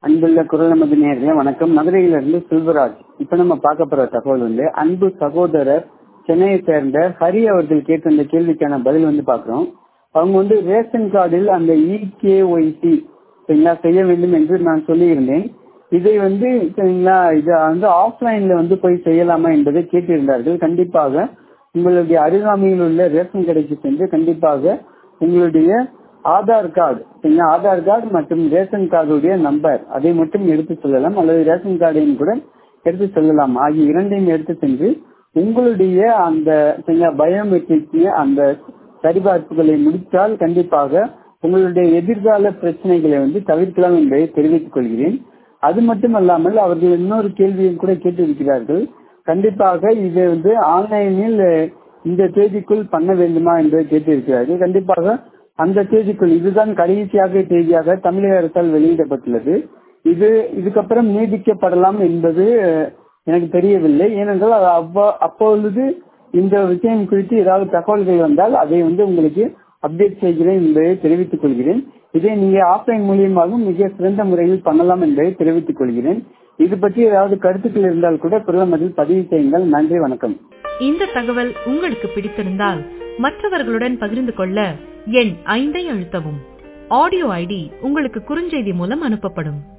அன்புள்ள குரல் நமது நேர்களே வணக்கம் மதுரையிலிருந்து செல்வராஜ் இப்ப நம்ம பார்க்க போற தகவல் வந்து அன்பு சகோதரர் சென்னையை சேர்ந்த ஹரி அவர்கள் கேட்ட இந்த கேள்விக்கான பதில் வந்து பாக்குறோம் அவங்க வந்து ரேஷன் கார்டில் அந்த இகேஒய்சி சரிங்களா செய்ய வேண்டும் என்று நான் சொல்லியிருந்தேன் இதை வந்து சரிங்களா இது வந்து ஆஃப்லைன்ல வந்து போய் செய்யலாமா என்பதை கேட்டிருந்தார்கள் கண்டிப்பாக உங்களுடைய அருகாமையில் உள்ள ரேஷன் கடைக்கு சென்று கண்டிப்பாக உங்களுடைய ஆதார் கார்டு சரிங்களா ஆதார் கார்டு மற்றும் ரேஷன் கார்டுடைய நம்பர் அதை மட்டும் எடுத்து செல்லலாம் அல்லது ரேஷன் கார்டையும் கூட எடுத்து செல்லலாம் ஆகிய இரண்டையும் எடுத்து சென்று உங்களுடைய அந்த சரிங்களா பயோமெட்ரிக் அந்த சரிபார்ப்புகளை முடித்தால் கண்டிப்பாக உங்களுடைய எதிர்கால பிரச்சனைகளை வந்து தவிர்க்கலாம் என்பதை தெரிவித்துக் கொள்கிறேன் அது மட்டுமல்லாமல் அவர்கள் இன்னொரு கேள்வியும் கூட கேட்டிருக்கிறார்கள் கண்டிப்பாக இதை வந்து ஆன்லைனில் இந்த தேதிக்குள் பண்ண வேண்டுமா என்பதை கேட்டிருக்கிறார்கள் கண்டிப்பாக அந்த தேதிக்குள் இதுதான் கடைசியாக தேதியாக தமிழக அரசால் வெளியிடப்பட்டுள்ளது இது இதுக்கப்புறம் நீடிக்கப்படலாம் என்பது எனக்கு தெரியவில்லை ஏனென்றால் அது அவ்வ அப்பொழுது இந்த விஷயம் குறித்து ஏதாவது தகவல்கள் வந்தால் அதை வந்து உங்களுக்கு அப்டேட் செய்கிறேன் என்பதை தெரிவித்துக் கொள்கிறேன் இதை நீங்க ஆஃப்லைன் மூலியமாகவும் மிக சிறந்த முறையில் பண்ணலாம் என்பதை தெரிவித்துக் கொள்கிறேன் இது பற்றி ஏதாவது கருத்துக்கள் இருந்தால் கூட குரலமதில் பதிவு செய்யுங்கள் நன்றி வணக்கம் இந்த தகவல் உங்களுக்கு பிடித்திருந்தால் மற்றவர்களுடன் பகிர்ந்து கொள்ள எண் ஐந்தை அழுத்தவும் ஆடியோ ஐடி உங்களுக்கு குறுஞ்செய்தி மூலம் அனுப்பப்படும்